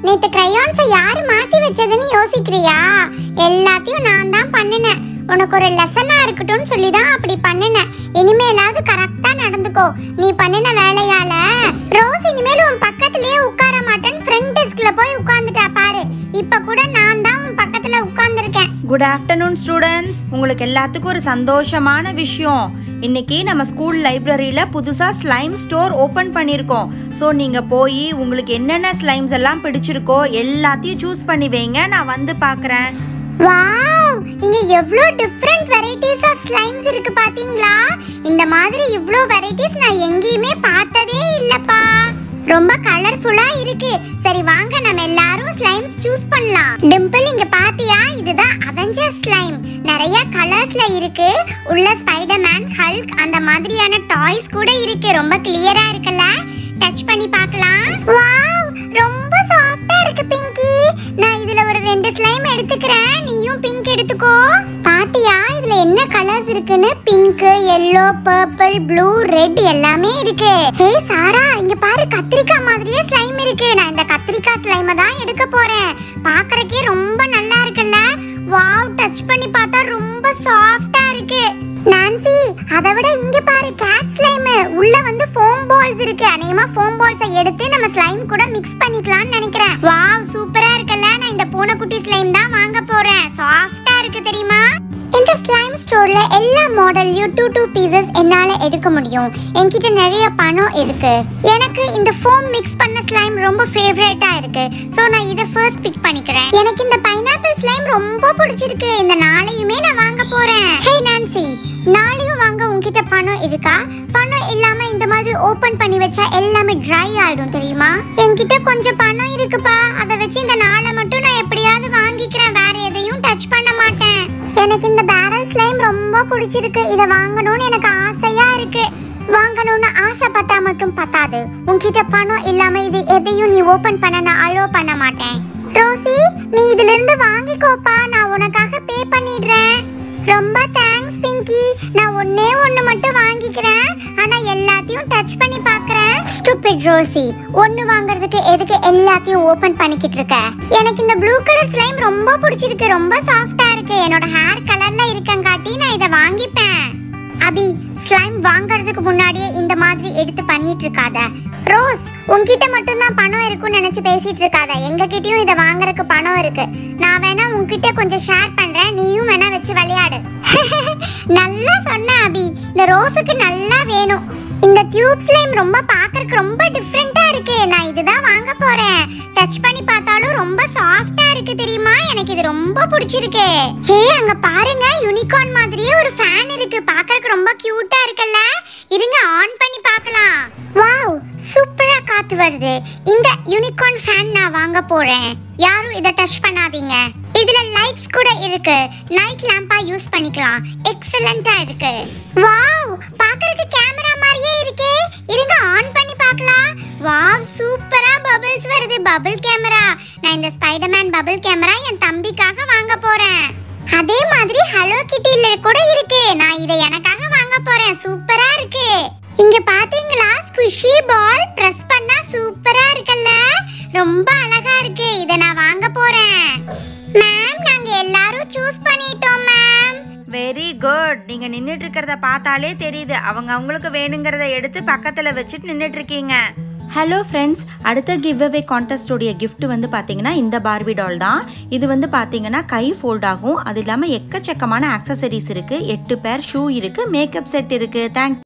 நேத்து கிரையான்ஸை யாரு மாத்தி வச்சதுன்னு யோசிக்கிறியா எல்லாத்தையும் நான் தான் பண்ணினேன் உனக்கு ஒரு லெசனா இருக்கட்டும்னு சொல்லி தான் அப்படி பண்ணினேன் இனிமேலாவது கரெக்டா நடந்துக்கோ நீ பண்ணின வேலையால ரோஸ் இனிமேல் உன் பக்கத்துலயே உட்கார மாட்டேன்னு ஃப்ரண்ட் டெஸ்க்ல போய் உட்கார்ந்துட்டா பாரு இப்ப கூட நான் தான் உன் பக்கத்துல உட்கார்ந்துருக்கேன் குட் ஆஃப்டர்நூன் ஸ்டூடெண்ட்ஸ் உங்களுக்கு எல்லாத்துக்கும் ஒரு சந்தோஷமான விஷயம் இன்னைக்கு நம்ம ஸ்கூல் லைப்ரரியில் புதுசாக ஸ்லைம் ஸ்டோர் ஓப்பன் பண்ணியிருக்கோம் ஸோ நீங்கள் போய் உங்களுக்கு என்னென்ன ஸ்லைம்ஸ் எல்லாம் பிடிச்சிருக்கோ எல்லாத்தையும் சூஸ் பண்ணி வைங்க நான் வந்து பார்க்குறேன் வாவ் இங்க எவ்ளோ டிஃப்ரெண்ட் வெரைட்டிஸ் ஆஃப் ஸ்லைம்ஸ் இருக்கு பாத்தீங்களா இந்த மாதிரி இவ்ளோ வெரைட்டிஸ் நான் எங்கேயுமே பார்த்ததே இல்லப்பா ரொம்ப கலர்ஃபுல்லா இருக்கு சரி வாங்க நம்ம எல்லாரும் ஸ்லைம்ஸ் சூஸ் பண்ணலாம் டிம்பிள் இங்க பாத்தியா இதுதான் அவெஞ்சர்ஸ் ஸ்லைம் நிறைய கலர்ஸ்ல இருக்கு உள்ள ஸ்பைடர்மேன் ஹல்க் அந்த மாதிரியான டாய்ஸ் கூட இருக்கு ரொம்ப கிளியரா இருக்குல்ல டச் பண்ணி பார்க்கலாம் வாவ் ரொம்ப சாஃப்ட்டா இருக்கு பிங்கி நான் இதுல ஒரு ரெண்டு ஸ்லைம் எடுத்துக்கிறேன் நீயும் பிங்க் எடுத்துக்கோ பாத்தியா இதுல என்ன கலர்ஸ் இருக்குன்னு pink yellow purple blue red எல்லாமே இருக்கு ஹே சாரா இங்க பாரு கத்திரிக்காய் மாதிரியே ஸ்லைம் இருக்கு நான் இந்த கத்திரிக்காய் ஸ்லைமை தான் எடுக்க போறேன் பார்க்கறக்கே ரொம்ப நல்லா இருக்குல்ல வாவ் டச் பண்ணி பார்த்தா ரொம்ப சாஃப்ட்டா இருக்கு நான்சி அதை விட இங்க பாரு கேட் ஸ்லைம் உள்ள வந்து ஃபோம் பால்ஸ் இருக்கு அநேகமா ஃபோம் பால்ஸை எடுத்து நம்ம ஸ்லைம் கூட மிக்ஸ் பண்ணிக்கலாம்னு நினைக்கிறேன் வாவ் சூப்பரா இருக்குல்ல நான் இந்த பூனைக்குட்டி ஸ்லைம் தான் வாங்க போறேன் சாஃப்ட்டா இருக்கு தெரியுமா இந்த ஸ்லைம் ஸ்டோர்ல எல்லா மாடல்லையும் டூ டூ பீசஸ் என்னால எடுக்க முடியும் என்கிட்ட நிறைய பணம் இருக்கு எனக்கு இந்த ஃபோம் மிக்ஸ் பண்ண ஸ்லைம் ரொம்ப ஃபேவரேட்டா இருக்கு சோ நான் இதை ஃபர்ஸ்ட் பிக் பண்ணிக்கிறேன் எனக்கு இந்த பைனாப்பிள் ஸ்லைம் ரொம்ப பிடிச்சிருக்கு இந்த நாளையுமே நான் வாங்க போறேன் ஹே நான்சி நாளையும் வாங்க உன்கிட்ட பணம் இருக்கா பணம் இல்லாம இந்த மாதிரி ஓபன் பண்ணி வச்சா எல்லாமே ட்ரை ஆயிடும் தெரியுமா என்கிட்ட கொஞ்சம் பணம் இருக்குப்பா அதை வச்சு இந்த நாளை மட்டும் நான் எப்படியாவது வாங்கிக்கிறேன் வேற எதையும் டச் பண்ண மாட்டேன் எனக்கு இந்த பேரல் ஸ்லைம் ரொம்ப பிடிச்சிருக்கு இதை வாங்கணும்னு எனக்கு ஆசையா இருக்கு வாங்கணும்னு ஆசைப்பட்டா மட்டும் பத்தாது உன்கிட்ட பணம் இல்லாம இது எதையும் நீ ஓபன் பண்ண நான் அலோ பண்ண மாட்டேன் ரோசி நீ இதுல இருந்து வாங்கிக்கோப்பா நான் உனக்காக பே பண்ணிடுறேன் ரொம்ப தேங்க்ஸ் பிங்கி நான் ஒண்ணே ஒண்ணு மட்டும் வாங்கிக்கிறேன் ஆனா எல்லாத்தையும் டச் பண்ணி பார்க்கறேன் ஸ்டூபிட் ரோசி ஒண்ணு வாங்குறதுக்கு எதுக்கு எல்லாத்தையும் ஓபன் பண்ணிக்கிட்டு இருக்க எனக்கு இந்த ப்ளூ கலர் ஸ்லைம் ரொம்ப பிடிச்சிருக்கு ரொம்ப சாஃப்ட்டா இருக்கு என்னோட ஹேர் கலர்ல இருக்கங்காட்டி நான் இதை வாங்கிப்பேன் அபி ஸ்லைம் வாங்குறதுக்கு முன்னாடியே இந்த மாதிரி எடுத்து பண்ணிட்டு இருக்காத ரோஸ் உன்கிட்ட மட்டும் தான் பணம் இருக்கும்னு நினைச்சு பேசிட்டு இருக்காத எங்க கிட்டயும் இதை வாங்குறதுக்கு பணம் இருக்கு நான் வேணா உன்கிட்ட கொஞ்சம் ஷேர் பண்றேன் நீயும் வேணா வச்சு விளையாடு நல்லா சொன்ன அபி இந்த ரோஸுக்கு நல்லா வேணும் இந்த டியூப் ஸ்லைம் ரொம்ப பார்க்கறதுக்கு ரொம்ப டிஃப்ரெண்டா இருக்கு நான் இதுதான் வாங்க போறேன் டச் பண்ணி பார்த்தாலும் ரொம்ப சாஃப்ட்டா இருக்கு தெரியுமா எனக்கு இது ரொம்ப பிடிச்சிருக்கு ஹே அங்க பாருங்க யூனிகார்ன் மாதிரியே ஒரு ஃபேன் இருக்கு பார்க்கறதுக்கு ரொம்ப கியூட்டா இருக்குல்ல இருங்க ஆன் பண்ணி பார்க்கலாம் வாவ் சூப்பரா காத்து வருது இந்த யூனிகார்ன் ஃபேன் நான் வாங்க போறேன் யாரும் இதை டச் பண்ணாதீங்க இதுல லைட்ஸ் கூட இருக்கு நைட் லேம்பா யூஸ் பண்ணிக்கலாம் எக்ஸலண்டா இருக்கு வாவ் பார்க்கறதுக்கு கேமரா மாதிரியே இருக்கே இருங்க ஆன் பண்ணி பார்க்கலாம் வாவ் சூப்பரா பபிள்ஸ் வருது பபிள் கேமரா நான் இந்த ஸ்பைடர்மேன் பபிள் கேமரா என் தம்பிக்காக வாங்க போறேன் அதே மாதிரி ஹலோ கிட்டில கூட இருக்கு நான் இதை எனக்காக வாங்க போறேன் சூப்பரா இருக்கு இங்க பாத்தீங்களா ஸ்குஷி பால் பிரஸ் பண்ணா சூப்பரா இருக்குல்ல ரொம்ப அழகா இருக்கு இதை நான் வாங்க போறேன் மேம் நாங்க எல்லாரும் சூஸ் பண்ணிட்டோம் மேம் வெரி குட் நீங்கள் நின்றுட்டு இருக்கிறத பார்த்தாலே தெரியுது அவங்க அவங்களுக்கு வேணுங்கிறத எடுத்து பக்கத்தில் வச்சுட்டு நின்றுட்டு இருக்கீங்க ஹலோ ஃப்ரெண்ட்ஸ் அடுத்த கிவ் அவே கான்டெஸ்டோடைய gift வந்து பார்த்தீங்கன்னா இந்த பார்பி டால் தான் இது வந்து பார்த்தீங்கன்னா கை ஃபோல்ட் ஆகும் அது இல்லாமல் எக்கச்சக்கமான ஆக்சசரிஸ் இருக்குது எட்டு பேர் ஷூ இருக்குது மேக்கப் செட் இருக்குது தேங்க்